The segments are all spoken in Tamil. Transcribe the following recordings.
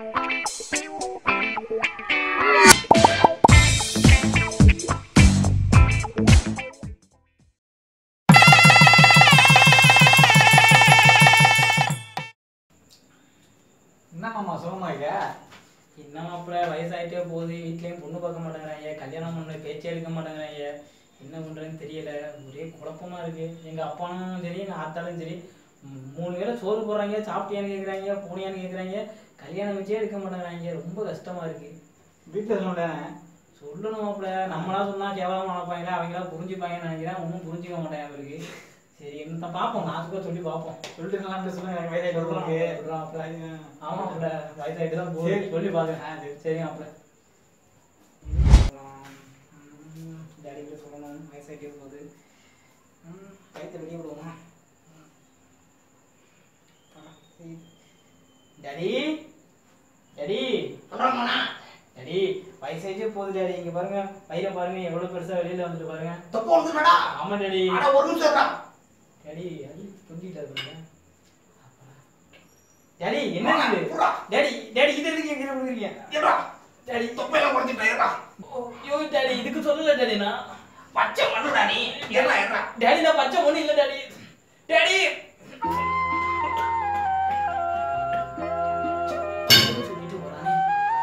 என்னம்மா சுகமா இருக்க என்ன மாப்பிள்ள வயசாயிட்டே போகுது வீட்லயும் பொண்ணு பார்க்க மாட்டேங்கிறாங்க கல்யாணம் பண்ண பேச்சே எடுக்க மாட்டேங்கிறாங்க என்ன பண்றதுன்னு தெரியல ஒரே குழப்பமா இருக்கு எங்க அப்பானும் சரி எங்க ஆத்தாலும் சரி ம், மூணு வேளை சோறு போடுறாங்க சாப்பிட்டியான்னு கேக்குறாங்க போனியான்னு கேக்குறாங்க கல்யாணம் வச்சே எடுக்க மாட்டேங்கிறாங்க ரொம்ப கஷ்டமா இருக்கு வீட்டில் சொல்ல முடியாதானே சொல்லணும் மாப்பிள்ள நம்மளா சொன்னா கேவலமா நினைப்பாங்களா அவங்களா புரிஞ்சுப்பாங்கன்னு நினைக்கிறேன் ஒன்றும் புரிஞ்சுக்க மாட்டாங்க அவருக்கு சரி என்ன பார்ப்போம் நாசுக்கா சொல்லி பார்ப்போம் சொல்லிட்டு நல்லா சொல்லுங்க எனக்கு வயதாகி சொல்றான், இருக்கு சொல்றான் மாப்பிள்ள. ஆமா மாப்பிள்ள வயசாயிட்டு தான் போகுது சரி. சொல்லி பாக்குறேன் ஆ, சரி சரி மாப்பிள்ள டேடி கிட்ட சொல்லணும் வயசாயிட்டே போகுது ம், கழுத்தை வெளியே விடுவோமா ம். அப்பாடா, சரி. டாடி டாடி சொல்றாங்கண்ணா டாடி வயசாயிட்டே போகுது டாடி இங்க பாருங்க பையனை பாருங்க எவ்வளவு பெருசா வெளியில வந்துட்டு பாருங்க தப்பு வந்துடா ஆமா டாடி அட ஒரு நிமிஷம் இருடா. டாடி அடி கொஞ்சிட்டாரு பாருங்க டாடி என்ன இது புறா. டாடி டாடி இது எதுக்கு எங்க கொடுக்குறீங்க இருடா. டாடி தொப்பையெல்லாம் குறைச்சிட்டேன், இருடா. ஐயோ டாடி இதுக்கு சொல்லல டாடி நான் பச்சை மண்ணுடா நீ. இருடா, இருடா. டாடி நான் பச்சை ஒண்ணு இல்ல டாடி டாடி சொல்லிட்டு போறானே.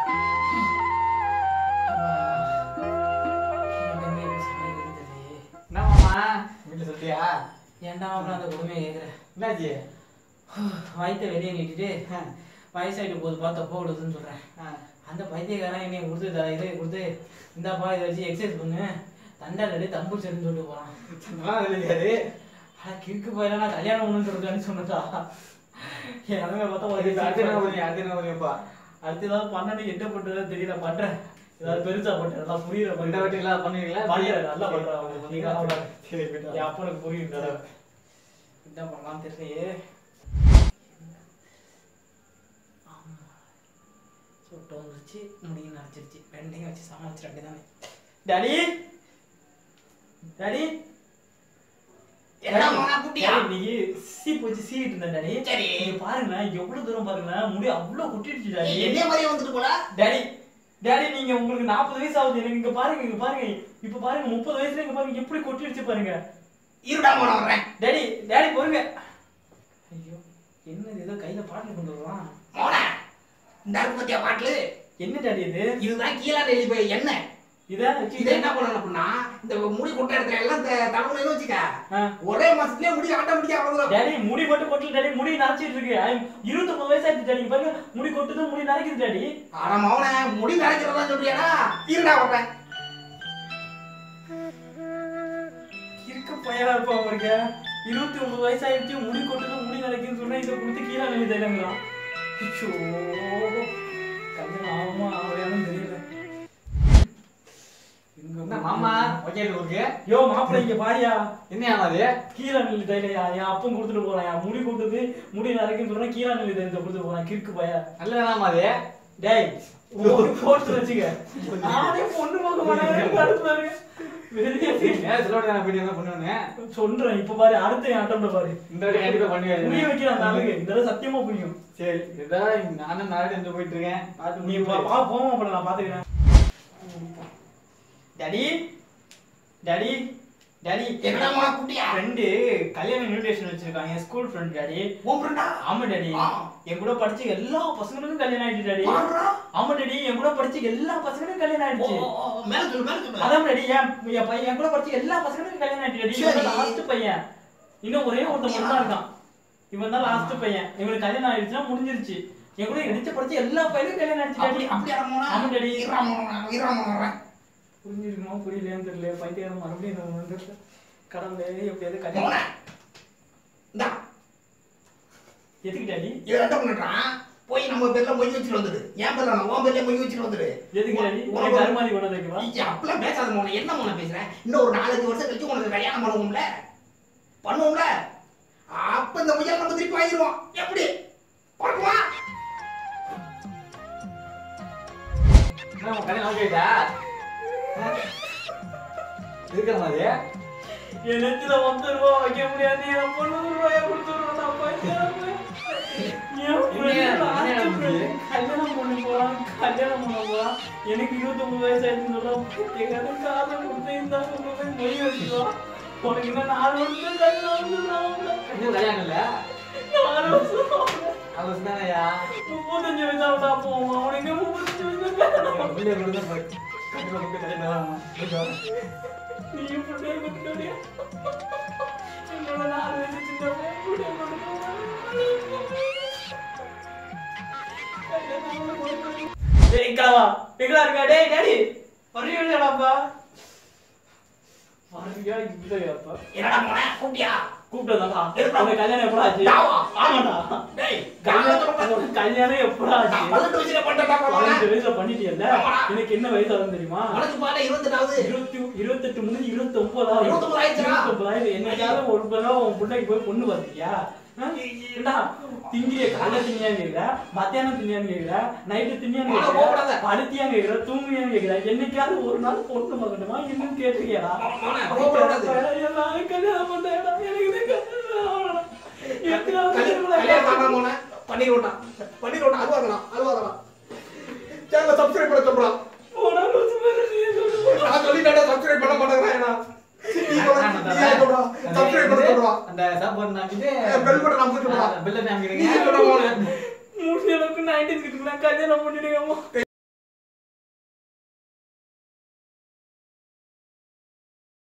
அப்பா. எங்கெங்க இப்படி சமையல் தெரியலையே. என்னம்மா வீட்டில் சொல்லிட்டியா ஏன்டா அப்புறம் அந்த கொடுமையை கேக்குற என்னாச்சு வயித்தை வெளியே நீட்டிட்டு ஆ, வயசாயிட்டு போது பார்த்து தப்பா விடுதுன்னு சொல்றேன் ஆ. அந்த பைத்தியக்காரன் என்னை கொடுத்து த- இதை கொடுத்து இந்தாப்பா இதை வச்சு எக்ஸசைஸ் பண்ணு தண்டால் அடி தம்பு சரின்னு சொல்லிட்டு போறான் நல்லா இருக்காது ஆனா கிறுக்கு போயில நான் கல்யாணம் ஒண்ணுன்னு இருக்கான்னு சொன்னதா என் நிலைமை பார்த்தா ஒரு அடுத்து என்ன பண்ணுவீங்க அடுத்து என்ன பண்ணுவீங்கப்பா அடுத்து ஏதாவது பண்ணணும் என்ன பண்றதுன்னு தெரியல பண்றேன் ஏதாவது பெருசா பண்றேன் நல்லா புரியுற இந்த மாதிரி வாட்டி எல்லாம் பண்ணுவீங்களா பண்றேன் நல்லா பண்றேன் நீ கவலை சரி போயிட்டு என் வா. அப்பனுக்கு புரியும் தடவை என்ன பண்ணலாம் தெரியலையே ஆமா. சொட்டு வந்துருச்சு முடியும் நரைச்சிருச்சு ரெண்டையும் வச்சு சமாளிச்சு ரெண்டு தானே டாடி டாடி என்ன மகனா குட்டியா? டாடி, நீ சீப்பு வச்சு சீவிட்டு இருந்தேன் டாடி சரி. நீங்க பாருங்களேன் எவ்வளவு தூரம் பாருங்களேன் முடி அவ்வளவு கொட்டிடுச்சு நீ டாடி என்னைய மாதிரியே வந்துட்டு போல. டாடி டாடி நீங்க உங்களுக்கு நாற்பது வயசு ஆகுது எனக்கு இங்க பாருங்க இங்க பாருங்க இப்ப பாருங்க முப்பது வயசுல இங்க பாருங்க எப்படி கொட்டிடுச்சு பாருங்க இருடா, மகனா வர்றேன். டாடி டாடி பொறுங்க ஐயோ என்னது ஏதோ கையில பாட்டில் கொண்டு வருவான் மகனா, இந்த இருக்கு பாத்தியா பாட்டிலு? என்ன டாடி இது இதுதான் கீழே நெல்லி போய் எண்ணெய். இதான் இதை வச்சு என்ன பண்ணணும் அப்படின்னா, இந்த முடி கொட்ட இடத்துல எல்லாம் த- தடவுனீங்கன்னு வச்சுக்க, ஆ. ஒரே மாசத்துலயே முடி ஆட்டோமேட்டிக்கா வளர்ந்துரும். டாடி முடி மட்டும் கொட்டல டாடி முடி நரைச்சிட்டு இருக்கு ஐம் இருபத்தொன்பது வயசு ஆயிடுச்சு டாடி இங்க பாருங்க முடி கொட்டுது முடி நரைக்குது டாடி அட மகனே, முடி நரைக்கிறதா சொல்றியாடா? இருடா, வர்றேன். இருக்க பயரா இருப்பா அவருக்கு இருபத்தி ஒன்பது வயசு ஆயிடுச்சு முடி கொட்டுது முடி நரைக்குதுன்னு சொன்னா இதை கொடுத்து கீழே நெல்லி தைலங்கிறான் ஐயோ கல்யாணம் ஆகுமா ஆகலையான்னு தெரியல என்ன இங்க மாமா ஓகே உங்களுக்கு யோ மாப்பிள்ளை இங்க பாரியா என்ன ஆமாது கீழே நெல்லி தைலையா என் அப்பன் கொடுத்துட்டு போறான் என் முடி கொட்டுது முடி நரைக்குன்னு சொன்னா கீழே நெல்லி தைலத்தை கொடுத்துட்டு போறான் கிறுக்கு பையா நல்ல வேணாமா அது டேய் உனக்கு போட்டு வச்சுக்க நானே பொண்ணு பார்க்க மாட்டேன் அடுத்து பாருங்க வெளியே போய் நேரம் சொல்ல நான் வீடியோ தான் பண்ணுவேன்னு சொல்றேன் இப்ப பாரு அடுத்த என் அட்டம்ல பாரு இந்த வாட்டி கண்டிப்பா புரிய பண்ணுவேன் வைக்கிறான் அந்த ஆளுக்கு இந்த தடவை சத்தியமா புரியும் சரி இதான் நானும் நாடு வந்து போயிட்டு இருக்கேன் பார்த்து நீ நீ பா பா போமா போல நான் பாத்துக்கிறேன் டாடி டாடி டாடி என்னடா மகனா குட்டியா? ஃப்ரெண்டு கல்யாண இன்விடேஷன் வச்சிருக்காங்க என் ஸ்கூல் ஃப்ரெண்ட் டாடி உன் friend ஆ? ஆமா டாடி ஆ. என் கூட படிச்ச எல்லா பசங்களுக்கும் கல்யாணம் ஆயிடுச்சு டாடி பாருடா. ஆமா டாடி என் கூட படிச்ச எல்லா பசங்களுக்கும் கல்யாணம் ஓ, ஆயிடுச்சு ஓ, ஓ, மேல சொல்லு, மேல சொல்லு. அதான் டாடி என் என் பையன் என் கூட படிச்ச எல்லா பசங்களுக்கும் கல்யாணம் ஆயிடுச்சு டாடி சரி. இவன் லாஸ்ட் பையன் இன்னும் ஒரே ஒருத்தன் மட்டும் தான் இருக்கான் இவன் தான் லாஸ்ட் பையன் இவனுக்கு கல்யாணம் ஆயிடுச்சுன்னா முடிஞ்சிருச்சு என் கூட இடிச்சு படிச்ச எல்லா பையனுக்கும் கல்யாணம் ஆயிடுச்சு டாடி அப்படி- அப்படியா மகனா? ஆமா டாடி. இருடா மகனா, இருடா மகனா வர்றேன். புரிஞ்சிருக்குமா புரியலையான்னு தெரியல பைத்தியம் மறுபடியும் நான் வந்து கடவுளே எப்படியாவது மகனே, கல்யாணம் இந்தா, எதுக்கு டாடி இதை என்ன பண்ணிடுறான்? போய் நம்ம பேர்ல மொய் வச்சுட்டு வந்துடு என் பேர்ல நான் உன் பேர்ல மொய் வச்சுட்டு வந்துடு எதுக்கு டாடி உனக்கு உனக்கு கருமாதி கொண்டு வைக்கவா ஐயா, அப்படிலாம் பேசாத மோனே என்ன மோனே பேசுறேன் இன்னும் ஒரு நாலஞ்சு வருஷம் கழிச்சு உனக்கு கல்யாணம் பண்ணுவோம்ல பண்ணுவோம்ல அப்ப இந்த முயல் நம்ம திருப்பி வாங்கிடுவோம் எப்படி பார்க்கமா என்ன உன் கல்யாணம் ஓகே ஆயிட்டா இருக்கிற மாதிரி என் நெத்தில ஒத்த ரூபா வைக்க முடியாது என் பொண்ணு ரூபாய கொடுத்துருவோம் நான் பைத்தியம் என் என்னையா- friend last என்னையா friend நடந்துச்சு? கல்யாணம் பண்ண போறான் கல்யாணம் பண்ண போறான் எனக்கு இருபத்தொன்பது வயசு ஆயிடுச்சு சொல்றான் எங்க காதை கொடுத்து இந்த போய் மொழி வச்சுக்கலாம் உனக்கு இன்னும் நாலு வருஷம் கல்யாணம் சொல்றாங்க. இன்னும் கல்யாணம் இல்ல நாலு வருஷம் அவசரம் தானேயா முப்பத்தஞ்சு வயசு ஆகுதா போவான் அவனுக்கு முப்பத்தஞ்சு வயசு கல்யாணம் பிள்ளை கொடுத்தா கண்டிப்பா கூப்பிட்டு கல்யாணம் நீ இப்படியே விட்டுட்டியா? என்னோட நாலு வயசு சின்ன பையன் இப்படியே விட்டுட்டான். டேய் கலவா, எங்கடா இருக்க? டேய் டாடி, வர்றியா இல்லையாடாப்பா? வர்றியா இல்லையாப்பா? என்னடா மோனே கூப்பிட்டியா கூப்பிட்டதாடா. எதுக்குடா? உனக்கு கல்யாணம் எப்படா ஆச்சு? யாவா? ஆமாடா. டேய் கல்யாணம் கல்யாணம் உனக்கு கல்யாணம் எப்படா ஆச்சு? நான் பதினெட்டு வயசுல பண்ணிட்டேன்டா மோனே பதினஞ்சு வயசுல பண்ணிட்டியல்ல? ஆமாடா. எனக்கு என்ன வயசு ஆகுதுன்னு தெரியுமா உனக்கு பாரு இருபத்தெட்டாவது இருபத்தி இருபத்தெட்டு முடிஞ்சு இருபத்தி ஒன்பதாவது இருபத்தொன்பது ஆயிடுச்சுடா. இருபத்தொன்பதாவது என்னைக்காவது ஒரு தடவை உன் பிள்ளைக்கு போய் பொண்ணு பார்த்தியா ஆ? ஏண்டா, திங்கிறிய காலைல திங்கியான்னு கேக்குற மத்தியானம் திங்கியான்னு கேக்குற நைட்டு திங்கியான்னு வாடா, கேக்குற போடாத. படுத்தியான்னு கேக்குற தூங்குவியான்னு கேக்குற என்னைக்காவது ஒரு நாள் பொண்ணு பார்க்கணுமா இன்னும் கேட்டிருக்கியாடா மோனே கோபப்படாத எல்லாரும் கல்யாணம் பண்றேன்டா எனக்கு இது கல்யாணம் ஆகணும். எத்தனாவது கல்யாணம் கல்யாணம் பண்ணா மோனே பண்ணிடுவோம்டா பண்ணிடுவோம்டா அழுவாதலாம் அழுவாதலாம் சேனலை சப்ஸ்கிரைப் பண்ண சொல்றான் போனா லூசு மாதிரி நீயே சொல்லு போடா. நான் சொல்லிட்டேன் சப்ஸ்கிரைப் பண்ண மாட்டேங்கிறேன் நீ சொல்ற நீ ஏன் சொல்றா சப்ஸ்கிரைப் பண்ண சொல்றா அந்த சாப்பாடு நாக்கிட்டு பெல் பட்டன் அமைச்சிட்டு போடா பெல்ல நீ நாமிக்கிறீங்க சொல்ற மோனே முடிஞ்ச அளவுக்கு நைன்டிஸ் கிட்ட கல்யாணம் பண்ணிடுங்கம்மா